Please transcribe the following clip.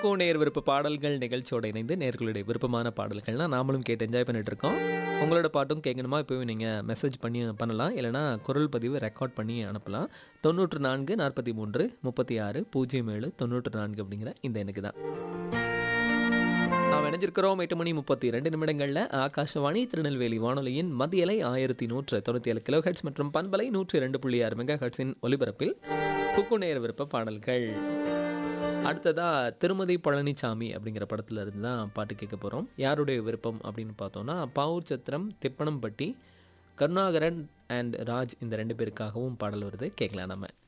குக்கு நேர் விருப்ப பாடல்கள் நிகழ்ச்சியோட இணைந்து நேர்களுடைய விருப்பமான பாடல்கள்னா நாமளும் கேட்டு என்ஜாய் பண்ணிட்டு இருக்கோம் உங்களோட பாட்டும் கேட்கணுமா இப்போவே நீங்கள் மெசேஜ் பண்ணி பண்ணலாம் இல்லைனா குரல் பதிவு ரெக்கார்ட் பண்ணி அனுப்பலாம் தொண்ணூற்று நான்கு நாற்பத்தி மூன்று முப்பத்தி ஆறு பூஜ்ஜியம் ஏழு தொண்ணூற்று நான்கு அப்படிங்கிற இந்த எனக்கு தான் நாம் இணைஞ்சிருக்கிறோம் எட்டு மணி முப்பத்தி ரெண்டு நிமிடங்களில் ஆகாஷவாணி திருநெல்வேலி வானொலியின் மத்தியலை ஆயிரத்தி நூற்று தொண்ணூற்றி ஏழு கிலோ ஹெட்ஸ் மற்றும் பண்பலை நூற்றி ரெண்டு புள்ளி ஆறு மெகா ஹெட்ஸின் ஒலிபரப்பில் குக்கு நேர் விருப்ப பாடல்கள் அடுத்ததா திருமதி பழனிசாமி அப்படிங்கிற படத்துல இருந்து தான் பாட்டு கேட்க போகிறோம் யாருடைய விருப்பம் அப்படின்னு பார்த்தோம்னா பாவூர் சத்திரம் திப்பனம்பட்டி கருணாகரன் அண்ட் ராஜ் இந்த ரெண்டு பேருக்காகவும் பாடல் வருது கேட்கலாம் நம்ம